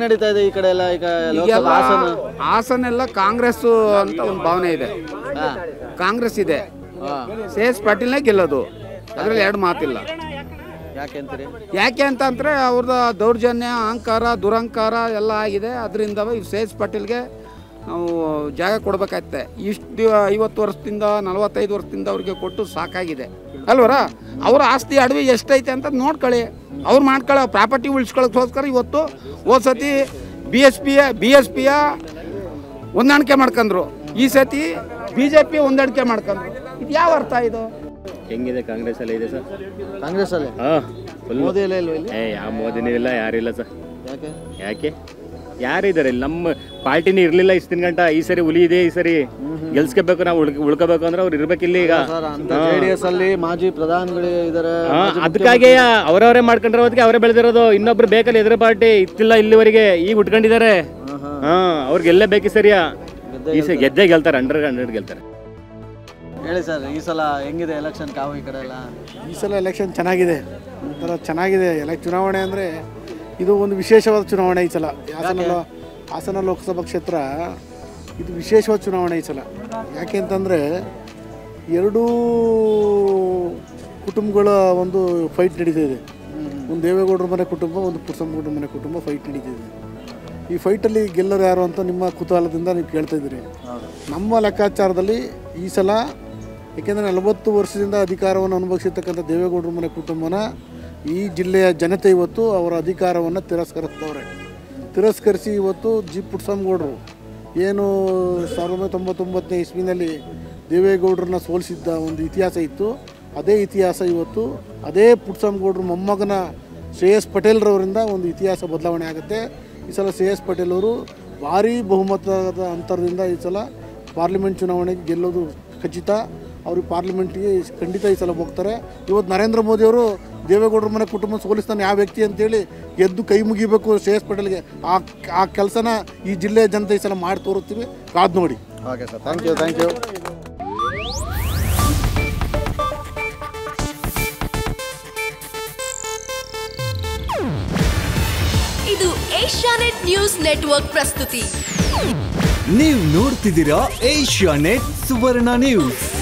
ನಡೀತಾ ಇದೆ ಈ ಕಡೆ ಎಲ್ಲ ಈಗ ಈಗೆಲ್ಲ ಲೋಕಸಭಾ ಹಾಸನ ಹಾಸನ ಎಲ್ಲ ಕಾಂಗ್ರೆಸ್ ಅಂತ ಒಂದು ಭಾವನೆ ಇದೆ ಹಾ. ಕಾಂಗ್ರೆಸ್ ಇದೆ ಹಾ. ಸಿ ಎಸ್ ಪಾಟೀಲ್ನೇ ಗೆಲ್ಲೋದು ಅದರಲ್ಲಿ ಎರಡು ಮಾತಿಲ್ಲ ಯಾಕೆ ಅಂತೀರಿ ಯಾಕೆ ಅಂತ ಅಂದರೆ ಅವ್ರದ್ದು ದೌರ್ಜನ್ಯ ಅಹಂಕಾರ ದುರಹಂಕಾರ ಎಲ್ಲ ಆಗಿದೆ ಅದರಿಂದ ಸಿ ಎಸ್ ಪಾಟೀಲ್ಗೆ ನಾವು ಜಾಗ ಕೊಡ್ಬೇಕಾಯ್ತೆ ಇಷ್ಟು ಐವತ್ತು ವರ್ಷದಿಂದ ನಲವತ್ತೈದು ವರ್ಷದಿಂದ ಅವ್ರಿಗೆ ಕೊಟ್ಟು ಸಾಕಾಗಿದೆ ಅಲ್ವರ ಅವ್ರ ಆಸ್ತಿ ಅಡವಿ ಎಷ್ಟೈತೆ ಅಂತ ನೋಡ್ಕೊಳ್ಳಿ ಅವ್ರು ಮಾಡ್ಕೊಳ್ಳೋ ಪ್ರಾಪರ್ಟಿ ಉಳಿಸ್ಕೊಳ್ಳೋಕ್ಕೋಸ್ಕರ ಇವತ್ತು ಹೋದ್ ಸತಿ ಬಿ ಎಸ್ ಪಿಯ ಬಿ ಎಸ್ ಪಿಯ ಹೊಂದಾಣಿಕೆ ಮಾಡ್ಕೊಂಡ್ರು ಈ ಸತಿ ಬಿ ಜೆ ಪಿ ಹೊಂದಾಣಿಕೆ ಮಾಡ್ಕೊಂಡ್ರು ಇದು ಯಾವ ಅರ್ಥ ಇದು ಹೆಂಗಿದೆ ಕಾಂಗ್ರೆಸ್ ಎಲ್ಲ ಇದೆ ಸರ್ ಕಾಂಗ್ರೆಸ್ ಅಲ್ಲಿ ಹಾ ಫುಲ್ ಮೋದಿ ಎಲ್ಲ ಇಲ್ವಾ ಇಲ್ಲಿ ಏ ಯಾವ ಮೋದಿನೂ ಇಲ್ಲ ಯಾರಿಲ್ಲ ಸರ್ ಯಾಕೆ ಯಾಕೆ ಯಾರಿದ್ದಾರೆ ಇಲ್ಲಿ ನಮ್ಮ ಪಾರ್ಟಿನೇ ಇರ್ಲಿಲ್ಲ ಇಷ್ಟು ದಿನ ಗಂಟ ಈ ಸರಿ ಹುಲಿ ಇದೆ ಈ ಸರಿ ಗೆಲ್ಸ್ಕೋಬೇಕು ನಾವು ಉಳ್ಕ ಉಳ್ಕೋಬೇಕು ಅಂದ್ರೆ ಅವ್ರು ಇರ್ಬೇಕಿಲ್ಲ ಈಗ ಸರ್ ಅಂತ ಜೆ ಡಿ ಎಸ್ ಅಲ್ಲಿ ಮಾಜಿ ಪ್ರಧಾನಿಗಳು ಇದಾರೆ ಹಾ, ಮಾಜಿ ಅದಕ್ಕಾಗೆ ಅವರವರೇ ಮಾಡ್ಕೊಂಡಿರೋದಕ್ಕೆ ಅವರೇ ಬೆಳೆದಿರೋದು ಇನ್ನೊಬ್ರು ಬೇಕಲ್ಲ ಎದುರು ಪಾರ್ಟಿ ಇತ್ತಿಲ್ಲ ಇಲ್ಲಿವರೆಗೆ ಈಗ ಉಟ್ಕೊಂಡಿದ್ದಾರೆ ಹಾ, ಹಾ. ಹಾ ಅವ್ರಿಗೆ ಗೆಲ್ಲೇಬೇಕು ಈ ಸರಿಯಾ ಗೆದ್ದೇ ಈ ಸರಿ ಗೆದ್ದೇ ಗೆಲ್ತಾರೆ ಹಂಡ್ರೆಡ್ ಹಂಡ್ರೆಡ್ ಗೆಲ್ತಾರೆ ಹೇಳಿ ಸರ್ ಈ ಸಲ ಹೆಂಗಿದೆ ಎಲೆಕ್ಷನ್ ಕಾವು ಈ ಕಡೆ ಎಲ್ಲ ಈ ಸಲ ಎಲೆಕ್ಷನ್ ಚೆನ್ನಾಗಿದೆ ಒಂಥರ ಚೆನ್ನಾಗಿದೆ ಎಲ್ಲ ಚುನಾವಣೆ ಅಂದರೆ ಇದು ಒಂದು ವಿಶೇಷವಾದ ಚುನಾವಣೆ ಈ ಸಲ ಹಾಸನ ಲೋ- ಹಾಸನ ಲೋಕಸಭಾ ಕ್ಷೇತ್ರ ಇದು ವಿಶೇಷವಾದ ಚುನಾವಣೆ ಈ ಸಲ ಯಾಕೆ ಅಂತಂದರೆ ಎರಡೂ ಕುಟುಂಬಗಳ ಒಂದು ಫೈಟ್ ನಡೀತಾ ಇದೆ ಒಂದು ದೇವೇಗೌಡರ ಮನೆ ಕುಟುಂಬ ಒಂದು ಪುರುಷಮ್ಮಗೌಡರ ಮನೆ ಕುಟುಂಬ ಫೈಟ್ ನಡೀತಾ ಇದೆ ಈ ಫೈಟಲ್ಲಿ ಗೆಲ್ಲರು ಯಾರು ಅಂತ ನಿಮ್ಮ ಕುತೂಹಲದಿಂದ ನೀವು ಕೇಳ್ತಾ ಇದ್ದೀರಿ ನಮ್ಮ ಲೆಕ್ಕಾಚಾರದಲ್ಲಿ ಈ ಸಲ ಏಕೆಂದರೆ ನಲವತ್ತು ವರ್ಷದಿಂದ ಅಧಿಕಾರವನ್ನು ಅನುಭವಿಸಿರ್ತಕ್ಕಂಥ ದೇವೇಗೌಡರ ಮನೆ ಕುಟುಂಬನ ಈ ಜಿಲ್ಲೆಯ ಜನತೆ ಇವತ್ತು ಅವರ ಅಧಿಕಾರವನ್ನು ತಿರಸ್ಕರಿಸ್ತವ್ರೆ ತಿರಸ್ಕರಿಸಿ ಇವತ್ತು ಜಿ ಪುಟ್ಸಮ್ಗೌಡರು ಏನು ಸಾವಿರದ ಒಂಬೈನೂರ ತೊಂಬತ್ತೊಂಬತ್ತನೇ ಇಸ್ವಿನಲ್ಲಿ ದೇವೇಗೌಡರನ್ನ ಸೋಲಿಸಿದ್ದ ಒಂದು ಇತಿಹಾಸ ಇತ್ತು ಅದೇ ಇತಿಹಾಸ ಇವತ್ತು ಅದೇ ಪುಟ್ಸಮ್ಗೌಡರು ಮೊಮ್ಮಗನ ಶ್ರೇಯಸ್ ಪಟೇಲ್ರವರಿಂದ ಒಂದು ಇತಿಹಾಸ ಬದಲಾವಣೆ ಆಗುತ್ತೆ ಈ ಸಲ ಶ್ರೇಯಸ್ ಪಟೇಲ್ ಅವರು ಭಾರೀ ಬಹುಮತದ ಅಂತರದಿಂದ ಈ ಸಲ ಪಾರ್ಲಿಮೆಂಟ್ ಚುನಾವಣೆಗೆ ಗೆಲ್ಲೋದು ಖಚಿತ ಅವರು ಪಾರ್ಲಿಮೆಂಟ್ಗೆ ಖಂಡಿತ ಈ ಸಲ ಹೋಗ್ತಾರೆ ಇವತ್ತು ನರೇಂದ್ರ ಮೋದಿಯವರು ದೇವೇಗೌಡರ ಮನೆ ಕುಟುಂಬ ಸೋಲಿಸ್ತಾನೆ ಯಾವ ವ್ಯಕ್ತಿ ಅಂತೇಳಿ ಎದ್ದು ಕೈ ಮುಗಿಬೇಕು ಶ್ರೇಯಸ್ ಪಟೇಲ್ಗೆ ಆ ಆ ಕೆಲಸನ ಈ ಜಿಲ್ಲೆಯ ಜನತೆ ಈ ಸಲ ಮಾಡಿ ತೋರಿಸ್ತೀವಿ ಕಾದು ನೋಡಿ okay sir thank you thank you ಇದು ಏಷ್ಯಾನೆಟ್ ನ್ಯೂಸ್ ನೆಟ್ವರ್ಕ್ ಪ್ರಸ್ತುತಿ ನೀವು ನೋಡ್ತಿದ್ದೀರಾ ಏಷ್ಯಾ ನೆಟ್ ಸುವರ್ಣ ನ್ಯೂಸ್